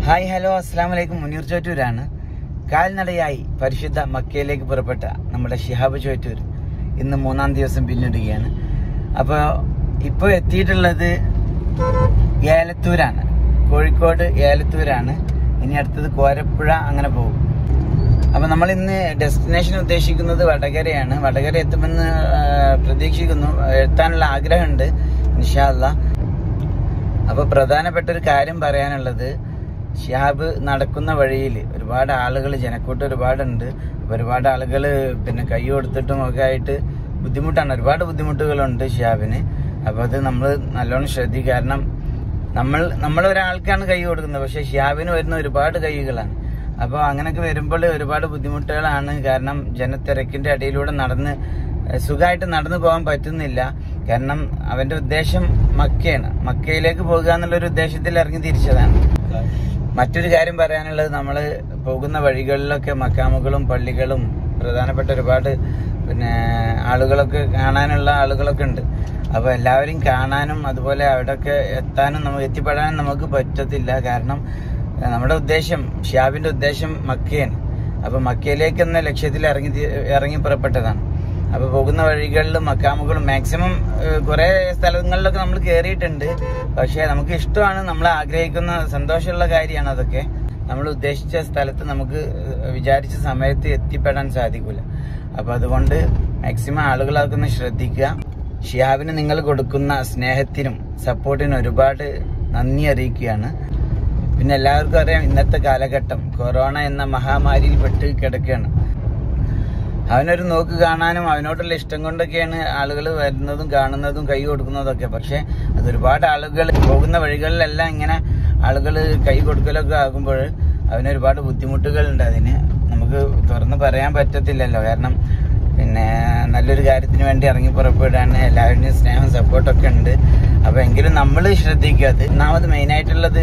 hi hello അസ്സാം വലൈക്കും മുനീർ ചോറ്റൂരാണ് കാൽനടയായി പരിശുദ്ധ മക്കയിലേക്ക് പുറപ്പെട്ട നമ്മുടെ ഷിഹാബ് ചോറ്റൂർ ഇന്ന് മൂന്നാം ദിവസം പിന്നിടുകയാണ് അപ്പോൾ ഇപ്പോൾ എത്തിയിട്ടുള്ളത് ഏലത്തൂരാണ് കോഴിക്കോട് ഏലത്തൂരാണ് ഇനി അടുത്തത് കോരപ്പുഴ അങ്ങനെ പോകും അപ്പൊ നമ്മൾ ഇന്ന് ഡെസ്റ്റിനേഷൻ ഉദ്ദേശിക്കുന്നത് വടകരയാണ് വടകര എത്തുമെന്ന് ആ, പ്രതീക്ഷിക്കുന്നു എത്താനുള്ള ആഗ്രഹമുണ്ട് നിഷാല്ല അപ്പൊ പ്രധാനപ്പെട്ട ഒരു കാര്യം പറയാനുള്ളത് ഷിഹാബ് നടക്കുന്ന വഴിയിൽ ഒരുപാട് ആളുകൾ ജനക്കൂട്ടം ഒരുപാടുണ്ട് അപ്പൊ ഒരുപാട് ആളുകൾ പിന്നെ കൈ കൊടുത്തിട്ടും ഒക്കെ ആയിട്ട് ബുദ്ധിമുട്ടാണ് ഒരുപാട് ബുദ്ധിമുട്ടുകളുണ്ട് ഷിഹാബിന് അപ്പൊ അത് നമ്മൾ നല്ലോണം ശ്രദ്ധിക്കുക കാരണം നമ്മൾ നമ്മൾ ഒരാൾക്കാണ് കൈ കൊടുക്കുന്നത് പക്ഷെ ഷിഹാബിന് വരുന്ന ഒരുപാട് കൈകളാണ് അപ്പോൾ അങ്ങനെയൊക്കെ വരുമ്പോൾ ഒരുപാട് ബുദ്ധിമുട്ടുകളാണ് കാരണം ജനത്തിരക്കിന്റെ അടിയിലൂടെ നടന്ന് ഏഹ് സുഖമായിട്ട് നടന്നു പോകാൻ പറ്റുന്നില്ല കാരണം അവന്റെ ഉദ്ദേശം മക്കയാണ് മക്കയിലേക്ക് പോകുക എന്നുള്ളൊരു ഉദ്ദേശത്തിൽ ഇറങ്ങി തിരിച്ചതാണ് മറ്റൊരു കാര്യം പറയാനുള്ളത് നമ്മൾ പോകുന്ന വഴികളിലൊക്കെ മക്കാമുകളും പള്ളികളും പ്രധാനപ്പെട്ട ഒരുപാട് പിന്നെ ആളുകളൊക്കെ കാണാനുള്ള ആളുകളൊക്കെ ഉണ്ട് അപ്പോൾ എല്ലാവരും കാണാനും അതുപോലെ അവിടെയൊക്കെ എത്താനും നമുക്ക് എത്തിപ്പെടാനും നമുക്ക് പറ്റത്തില്ല കാരണം ഏഹ് നമ്മുടെ ഉദ്ദേശം ഷിയാബിന്റെ ഉദ്ദേശം മക്കയാണ് അപ്പൊ മക്കയിലേക്ക് എന്ന ലക്ഷ്യത്തിൽ ഇറങ്ങി തി- ഇറങ്ങി പുറപ്പെട്ടതാണ് അപ്പൊ പോകുന്ന വഴികളിൽ മക്കാമുകളും മാക്സിമം കുറെ സ്ഥലങ്ങളിലൊക്കെ നമ്മൾ കയറിയിട്ടുണ്ട് പക്ഷെ നമുക്ക് ഇഷ്ടമാണ് നമ്മൾ ആഗ്രഹിക്കുന്ന സന്തോഷമുള്ള കാര്യമാണ് അതൊക്കെ നമ്മൾ ഉദ്ദേശിച്ച സ്ഥലത്ത് നമുക്ക് ഏഹ് വിചാരിച്ച സമയത്ത് എത്തിപ്പെടാൻ സാധിക്കില്ല അപ്പൊ അതുകൊണ്ട് മാക്സിമം ആളുകൾ അതൊക്കെ ഒന്ന് ശ്രദ്ധിക്കുക ഷിയാബിന് നിങ്ങൾ കൊടുക്കുന്ന സ്നേഹത്തിനും സപ്പോർട്ടിനും ഒരുപാട് നന്ദി അറിയിക്കുകയാണ് പിന്നെ എല്ലാവർക്കും അറിയാം ഇന്നത്തെ കാലഘട്ടം കൊറോണ എന്ന മഹാമാരിയിൽ പെട്ട് കിടക്കുകയാണ് അവനൊരു നോക്ക് കാണാനും അവനോടുള്ള ഇഷ്ടം കൊണ്ടൊക്കെയാണ് ആളുകൾ വരുന്നതും കാണുന്നതും കൈ കൊടുക്കുന്നതൊക്കെ പക്ഷെ അത് ഒരുപാട് ആളുകൾ പോകുന്ന വഴികളിലെല്ലാം ഇങ്ങനെ ആളുകൾ കൈ കൊടുക്കലൊക്കെ ആകുമ്പോൾ അവന് ഒരുപാട് ബുദ്ധിമുട്ടുകളുണ്ട് അതിന് നമുക്ക് തുറന്ന് പറയാൻ പറ്റത്തില്ലല്ലോ കാരണം പിന്നെ നല്ലൊരു കാര്യത്തിന് വേണ്ടി ഇറങ്ങി പുറപ്പെടാണ് എല്ലാവരുടെയും സ്നേഹം സപ്പോർട്ടൊക്കെ ഉണ്ട് അപ്പൊ എങ്കിലും നമ്മൾ ശ്രദ്ധിക്കുക അത് ഒന്നാമത് മെയിനായിട്ടുള്ളത്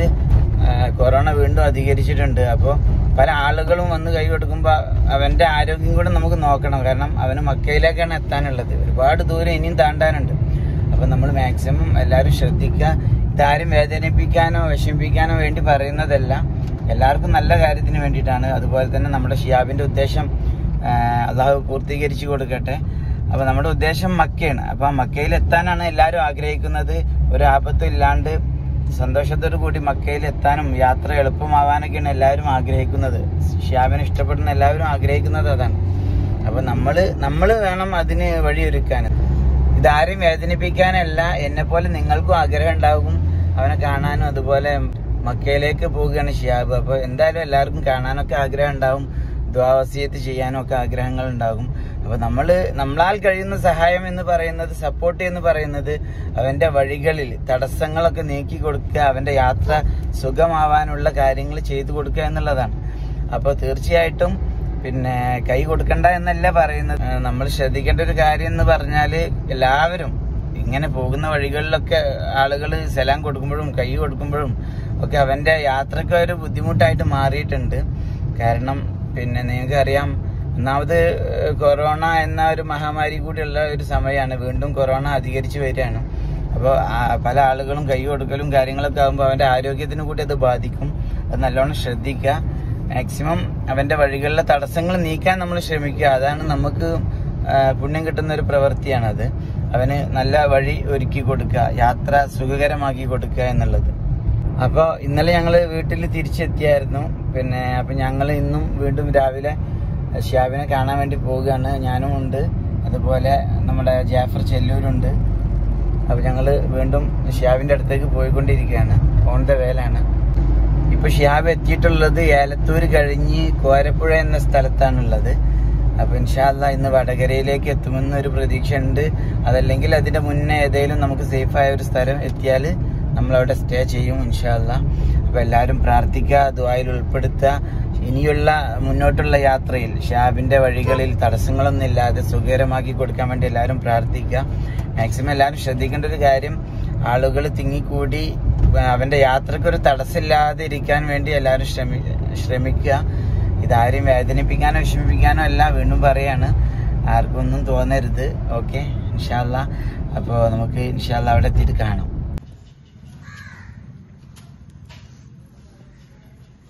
കൊറോണ വീണ്ടും അധികരിച്ചിട്ടുണ്ട് അപ്പോൾ പല ആളുകളും വന്ന് കൈ കൊടുക്കുമ്പോൾ അവന്റെ ആരോഗ്യം കൂടെ നമുക്ക് നോക്കണം കാരണം അവന് മക്കയിലേക്കാണ് എത്താനുള്ളത് ഒരുപാട് ദൂരം ഇനിയും താണ്ടാനുണ്ട് അപ്പൊ നമ്മൾ മാക്സിമം എല്ലാവരും ശ്രദ്ധിക്കുക ഇതാരും വേദനിപ്പിക്കാനോ വിഷമിപ്പിക്കാനോ വേണ്ടി പറയുന്നതല്ല എല്ലാവർക്കും നല്ല കാര്യത്തിന് വേണ്ടിയിട്ടാണ് അതുപോലെ തന്നെ നമ്മുടെ ഷിയാബിന്റെ ഉദ്ദേശം ആ, അള്ളാഹു പൂർത്തീകരിച്ചു കൊടുക്കട്ടെ അപ്പൊ നമ്മുടെ ഉദ്ദേശം മക്കയാണ് അപ്പൊ ആ മക്കയിൽ എത്താനാണ് എല്ലാവരും ആഗ്രഹിക്കുന്നത് ഒരു ആപത്തും ഇല്ലാണ്ട് സന്തോഷത്തോടു കൂടി മക്കയിൽ എത്താനും യാത്ര എളുപ്പമാവാനൊക്കെയാണ് എല്ലാവരും ആഗ്രഹിക്കുന്നത് ഷിയാബിനെ ഇഷ്ടപ്പെടുന്ന എല്ലാവരും ആഗ്രഹിക്കുന്നത് അതാണ് അപ്പൊ നമ്മള് നമ്മള് വേണം അതിന് വഴിയൊരുക്കാൻ ഇതാരെയും വേദനിപ്പിക്കാനല്ല എന്നെ പോലെ നിങ്ങൾക്കും ആഗ്രഹം ഉണ്ടാകും അവനെ കാണാനും അതുപോലെ മക്കയിലേക്ക് പോവുകയാണ് ഷിയാബ് അപ്പൊ എന്തായാലും എല്ലാവർക്കും കാണാനൊക്കെ ആഗ്രഹം ഉണ്ടാവും ദ്വാവസീയത്ത് ചെയ്യാനും ഒക്കെ ആഗ്രഹങ്ങൾ ഉണ്ടാകും അപ്പൊ നമ്മള് നമ്മളാൽ കഴിയുന്ന സഹായം എന്ന് പറയുന്നത് സപ്പോർട്ട് എന്ന് പറയുന്നത് അവന്റെ വഴികളിൽ തടസ്സങ്ങളൊക്കെ നീക്കി കൊടുക്കുക അവന്റെ യാത്ര സുഖമാവാനുള്ള കാര്യങ്ങൾ ചെയ്തു കൊടുക്കുക എന്നുള്ളതാണ് അപ്പൊ തീർച്ചയായിട്ടും പിന്നെ കൈ കൊടുക്കണ്ട എന്നല്ല പറയുന്നത് ഏഹ് നമ്മൾ ശ്രദ്ധിക്കേണ്ട ഒരു കാര്യം എന്ന് പറഞ്ഞാല് എല്ലാവരും ഇങ്ങനെ പോകുന്ന വഴികളിലൊക്കെ ആളുകൾ സലാം കൊടുക്കുമ്പോഴും കൈ കൊടുക്കുമ്പോഴും ഒക്കെ അവന്റെ യാത്രക്ക് ഒരു ബുദ്ധിമുട്ടായിട്ട് മാറിയിട്ടുണ്ട് കാരണം പിന്നെ നിങ്ങൾക്ക് അറിയാം ഒന്നാമത് ഏഹ് കൊറോണ എന്ന ഒരു മഹാമാരി കൂടിയുള്ള ഒരു സമയമാണ് വീണ്ടും കൊറോണ അധികരിച്ചു വരികയാണ് അപ്പോൾ പല ആളുകളും കൈ കൊടുക്കലും കാര്യങ്ങളൊക്കെ ആകുമ്പോൾ അവന്റെ ആരോഗ്യത്തിന് കൂടി അത് ബാധിക്കും അത് നല്ലോണം ശ്രദ്ധിക്കുക മാക്സിമം അവന്റെ വഴികളിലെ തടസ്സങ്ങൾ നീക്കാൻ നമ്മൾ ശ്രമിക്കുക അതാണ് നമുക്ക് ആ, പുണ്യം കിട്ടുന്ന ഒരു പ്രവൃത്തിയാണത് അവന് നല്ല വഴി ഒരുക്കി കൊടുക്കുക യാത്ര സുഖകരമാക്കി കൊടുക്കുക എന്നുള്ളത് അപ്പോൾ ഇന്നലെ ഞങ്ങൾ വീട്ടിൽ തിരിച്ചെത്തിയായിരുന്നു പിന്നെ അപ്പം ഞങ്ങൾ ഇന്നും വീണ്ടും രാവിലെ ഷിയാബിനെ കാണാൻ വേണ്ടി പോവുകയാണ് ഞാനും ഉണ്ട് അതുപോലെ നമ്മുടെ ജാഫർ ചെല്ലൂരുണ്ട് അപ്പൊ ഞങ്ങള് വീണ്ടും ഷിയാബിന്റെ അടുത്തേക്ക് പോയിക്കൊണ്ടിരിക്കുകയാണ് ഓൺ ദ വേലാണ് ഇപ്പൊ ഷിയാബ് എത്തിയിട്ടുള്ളത് ഏലത്തൂര് കഴിഞ്ഞ് കോരപ്പുഴ എന്ന സ്ഥലത്താണുള്ളത് അപ്പൊ ഇൻഷാല്ല ഇന്ന് വടകരയിലേക്ക് എത്തുമെന്ന് ഒരു പ്രതീക്ഷ ഉണ്ട് അതല്ലെങ്കിൽ അതിന്റെ മുന്നേ ഏതെങ്കിലും നമുക്ക് സേഫ് ആയ ഒരു സ്ഥലം എത്തിയാൽ നമ്മൾ അവിടെ സ്റ്റേ ചെയ്യും ഇൻഷാല്ല അപ്പൊ എല്ലാവരും പ്രാർത്ഥിക്കുക ദുബായിൽ ഉൾപ്പെടുത്തുക ഇനിയുള്ള മുന്നോട്ടുള്ള യാത്രയിൽ ഷാബിന്റെ വഴികളിൽ തടസ്സങ്ങളൊന്നും ഇല്ലാതെ സുഖകരമാക്കി കൊടുക്കാൻ വേണ്ടി എല്ലാവരും പ്രാർത്ഥിക്കുക മാക്സിമം എല്ലാവരും ശ്രദ്ധിക്കേണ്ട ഒരു കാര്യം ആളുകൾ തിങ്ങിക്കൂടി ആ, അവന്റെ യാത്രക്ക് ഒരു തടസ്സമില്ലാതെ ഇരിക്കാൻ വേണ്ടി എല്ലാവരും ശ്രമി ശ്രമിക്കുക ഇതാരെയും വേദനിപ്പിക്കാനോ വിഷമിപ്പിക്കാനോ അല്ല വീണ്ടും പറയാണ് ആർക്കും ഒന്നും തോന്നരുത് ഓക്കെ ഇൻഷാല്ല അപ്പോൾ നമുക്ക് ഇൻഷാല്ല അവിടെ എത്തിയിട്ട് കാണാം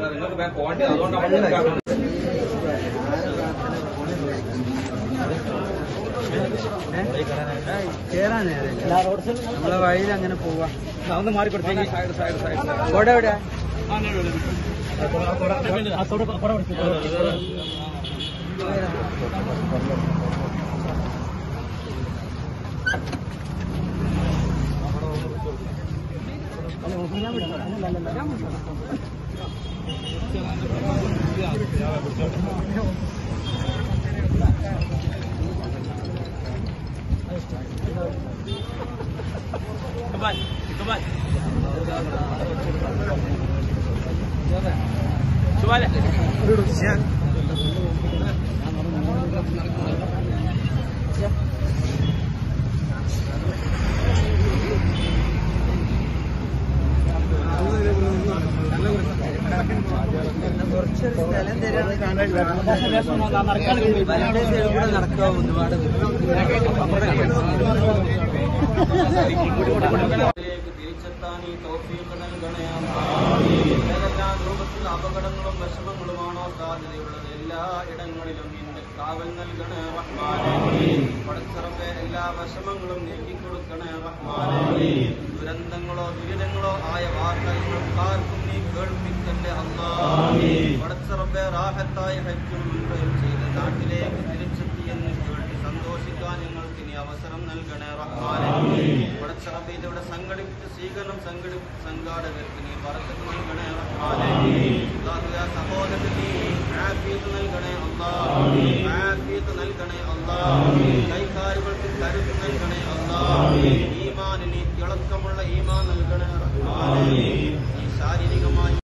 നമ്മളെ വഴിയിൽ അങ്ങനെ പോവാ ഒന്ന് മാറിക്കൊടുത്തെങ്കിൽ കോട എവിടെയാ കുറച്ചൊരു സ്ഥലം തരാന്ന് കാണാൻ നടക്കുക ഒരുപാട് തിരിച്ചെത്താൻ ഈ തൗഫീഖ് നൽകണേ ഏതെല്ലാം രൂപത്തിൽ അപകടങ്ങളും വിഷമങ്ങളുമാണോ സാധ്യതയുള്ളത് എല്ലാ ഇടങ്ങളിലും ഇന്ന് കാവൽ നൽകണേ റഹ്മാനേ പടച്ചിറപ്പെ എല്ലാ വിഷമങ്ങളും നീക്കിക്കൊടുക്കണേ റഹ്മാനേ ദുരന്തങ്ങളോ ദുരിതങ്ങളോ ആയ വാർത്തകൾ ആർക്കും നീ കേൾപ്പിക്കല്ലേ അല്ലാ പടച്ചിറപ്പെ റാഹത്തായ ഹജ്ജും ഉംറയും ചെയ്ത് നാട്ടിലേക്ക് തിരിച്ചെത്തിയെന്ന് കേട്ട് സന്തോഷിക്കാൻ ഞങ്ങൾക്ക് ഇനി അവസരം നൽകണേ റഹ്മാനേ പടച്ചിറപ്പ് ഇതിവിടെ സംഘടിപ്പിച്ച് സ്വീകരണം സംഘടിപ്പിച്ച് സംഘാടകർക്ക് നീ പറക്കത്ത് നൽകണേ റഹ്മാനേ അല്ലാഹുവേ, സഹോദരന് നീ ആഫിയത്ത് നൽകണേ അല്ലാ ആഫിയത്ത് നൽകണേ അല്ലാ കൈകാലുകൾക്ക് കരുത്ത് നൽകണേ അല്ലാ ഈമാനിന് തിളക്കമുള്ള ഈമാൻ നൽകണേ റഹ്മാനേ